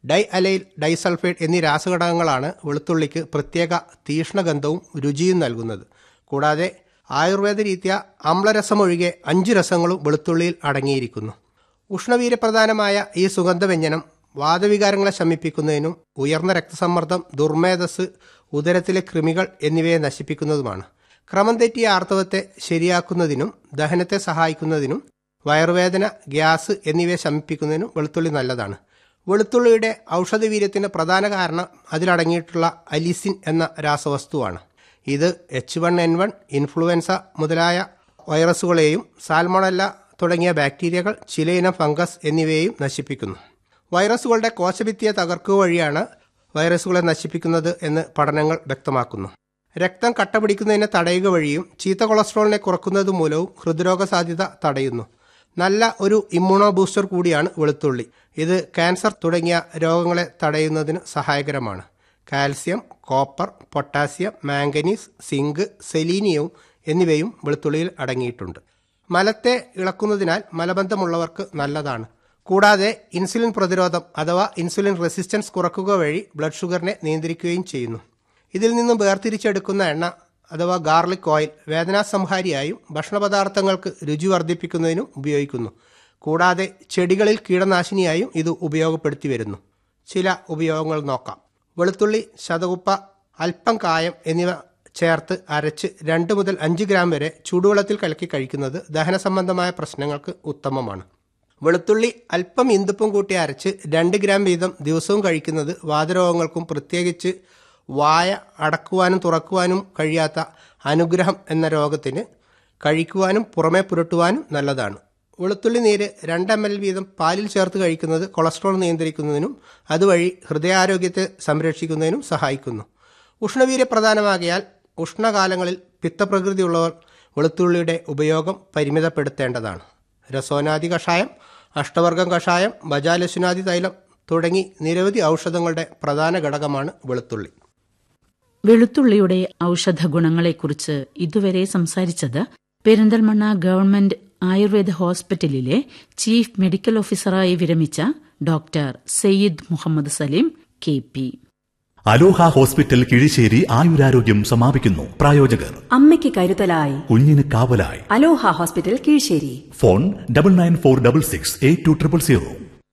dye allyl disulphide എന്നീ രാസഘടകങ്ങളാണ് വെളുത്തുള്ളിക്ക് പ്രത്യേക തീഷ്ണഗന്ധവും രുചിയും നൽകുന്നത് കൂടാതെ ആയുർവേദ രീതിയ അമ്ലരസമൊഴികെ അഞ്ച് രസങ്ങളും വെളുത്തുള്ളിയിൽ അടങ്ങിയിരിക്കുന്നു ഉഷ്ണവീര്യപ്രധാനമായ ഈ സുഗന്ധവ്യഞ്ജനം വാദവികാരങ്ങളെ ശമിപ്പിക്കുന്നതിനും ഉയർന്ന രക്തസമ്മർദ്ദം ദുർമേധസ് ഉദരത്തിലെ കൃമികൾ എന്നിവയെ നശിപ്പിക്കുന്നതുമാണ് ക്രമം തെറ്റിയ ആർത്തവത്തെ ശരിയാക്കുന്നതിനും ദഹനത്തെ സഹായിക്കുന്നതിനും വയറുവേദന ഗ്യാസ് എന്നിവയെ ശമിപ്പിക്കുന്നതിനും വെളുത്തുള്ളി നല്ലതാണ് വെളുത്തുള്ളിയുടെ ഔഷധവീര്യത്തിന് പ്രധാന കാരണം അതിലടങ്ങിയിട്ടുള്ള അലിസിൻ എന്ന രാസവസ്തുവാണ് ഇത് H one N one influenza മുതലായ വൈറസുകളെയും സാൽമണല്ല തുടങ്ങിയ ബാക്ടീരിയകൾ ചിലയിനം ഫംഗസ് എന്നിവയെയും നശിപ്പിക്കുന്നു വൈറസുകളുടെ കോശഭിത്തിയെ തകർക്കുക വഴിയാണ് വൈറസുകളെ നശിപ്പിക്കുന്നത് എന്ന് പഠനങ്ങൾ വ്യക്തമാക്കുന്നു രക്തം കട്ട പിടിക്കുന്നതിനെ തടയുക വഴിയും ചീത്ത കൊളസ്ട്രോളിനെ കുറക്കുന്നത് മൂലവും ഹൃദ്രോഗ സാധ്യത തടയുന്നു നല്ല ഒരു ഇമ്മ്യൂണോ ബൂസ്റ്റർ കൂടിയാണ് വെളുത്തുള്ളി ഇത് ക്യാൻസർ തുടങ്ങിയ രോഗങ്ങളെ തടയുന്നതിന് സഹായകരമാണ് calcium copper potassium manganese zinc സെലീനിയവും എന്നിവയും വെളുത്തുള്ളിയിൽ അടങ്ങിയിട്ടുണ്ട് മലത്തെ ഇളക്കുന്നതിനാൽ മലബന്ധമുള്ളവർക്ക് നല്ലതാണ് കൂടാതെ ഇൻസുലിൻ പ്രതിരോധം അഥവാ ഇൻസുലിൻ റെസിസ്റ്റൻസ് കുറക്കുക വഴി ബ്ലഡ് ഷുഗറിനെ നിയന്ത്രിക്കുകയും ചെയ്യുന്നു ഇതിൽ നിന്നും വേർതിരിച്ചെടുക്കുന്ന എണ്ണ അഥവാ ഗാർലിക് ഓയിൽ വേദനാസംഹാരിയായും ഭക്ഷണപദാർത്ഥങ്ങൾക്ക് രുചി വർദ്ധിപ്പിക്കുന്നതിനും ഉപയോഗിക്കുന്നു കൂടാതെ ചെടികളിൽ കീടനാശിനിയായും ഇത് ഉപയോഗപ്പെടുത്തി വരുന്നു ചില ഉപയോഗങ്ങൾ നോക്കാം വെളുത്തുള്ളി ശതകുപ്പ അല്പം കായം എന്നിവ ചേർത്ത് അരച്ച് രണ്ട് മുതൽ അഞ്ച് ഗ്രാം വരെ ചൂടുവെള്ളത്തിൽ കലക്കി കഴിക്കുന്നത് ദഹന സംബന്ധമായ പ്രശ്നങ്ങൾക്ക് ഉത്തമമാണ് വെളുത്തുള്ളി അല്പം ഇന്തുപ്പും കൂട്ടി അരച്ച് രണ്ട് ഗ്രാം വീതം ദിവസവും കഴിക്കുന്നത് വാതരോഗങ്ങൾക്കും പ്രത്യേകിച്ച് വായ അടക്കുവാനും തുറക്കുവാനും കഴിയാത്ത അനുഗ്രഹം എന്ന രോഗത്തിന് കഴിക്കുവാനും പുറമെ പുരട്ടുവാനും നല്ലതാണ് വെളുത്തുള്ളി നീര് രണ്ട് എം എൽ വീതം പാലിൽ ചേർത്ത് കഴിക്കുന്നത് കൊളസ്ട്രോൾ നിയന്ത്രിക്കുന്നതിനും അതുവഴി ഹൃദയാരോഗ്യത്തെ സംരക്ഷിക്കുന്നതിനും സഹായിക്കുന്നു ഉഷ്ണവീര്യപ്രധാനമാകിയാൽ ഉഷ്ണകാലങ്ങളിൽ പിത്തപ്രകൃതിയുള്ളവർ വെളുത്തുള്ളിയുടെ ഉപയോഗം പരിമിതപ്പെടുത്തേണ്ടതാണ് രസോനാദി കഷായം അഷ്ടവർഗം കഷായം ബജാലശുനാദി തൈലം തുടങ്ങി നിരവധി ഔഷധങ്ങളുടെ പ്രധാന ഘടകമാണ് വെളുത്തുള്ളി വെളുത്തുള്ളിയുടെ ഔഷധ ഗുണങ്ങളെക്കുറിച്ച് ഇതുവരെ സംസാരിച്ചത് പെരിന്തൽമണ്ണ ഗവൺമെന്റ് ആയുർവേദ ഹോസ്പിറ്റലിലെ ചീഫ് മെഡിക്കൽ ഓഫീസറായി വിരമിച്ച doctor Syed Muhammad Salim K P Aloha hospital Kizhisseri ആയുരാരോഗ്യം സമാപിക്കുന്നു പ്രായോജകർ അമ്മയ്ക്ക് കരുതലായി കുഞ്ഞിന് കാവലായി Aloha hospital Kizhisseri phone double nine four double six eight two triple zero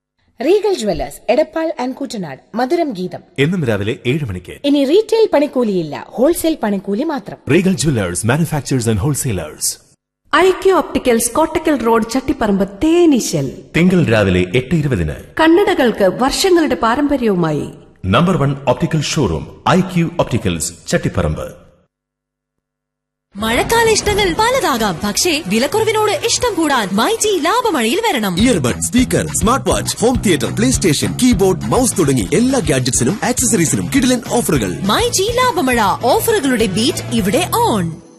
Regal jewellers Edappal and Koottanad മധുരം ഗീതം എന്നും രാവിലെ ഏഴ് മണിക്ക് ഇനി റീറ്റെയിൽ പണിക്കൂലിയില്ല ഹോൾസെയിൽ പണിക്കൂലി മാത്രം Regal jewellers manufacturers and wholesalers IQ opticals Kottakkal road Chattiparamba തേനീശൽ തിങ്കൾ രാവിലെ എട്ട് ഇരുപതിന് കണ്ണടകൾക്ക് വർഷങ്ങളുടെ പാരമ്പര്യവുമായി number one optical showroom I Q opticals Chattiparamba മഴക്കാല ഇഷ്ടങ്ങൾ പലതാകാം പക്ഷേ വിലക്കുറവിനോട് ഇഷ്ടം കൂടാൻ മൈജി ലാഭമഴയിൽ വരണം earbud speaker smart watch home theatre play station keyboard mouse തുടങ്ങി എല്ലാ ഗാഡ്ജറ്റ്സിനും ആക്സസറീസിനും കിടിലൻ ഓഫറുകൾ മൈജി ലാഭമഴ ഓഫറുകളുടെ ബീറ്റ് ഇവിടെ ഓൺ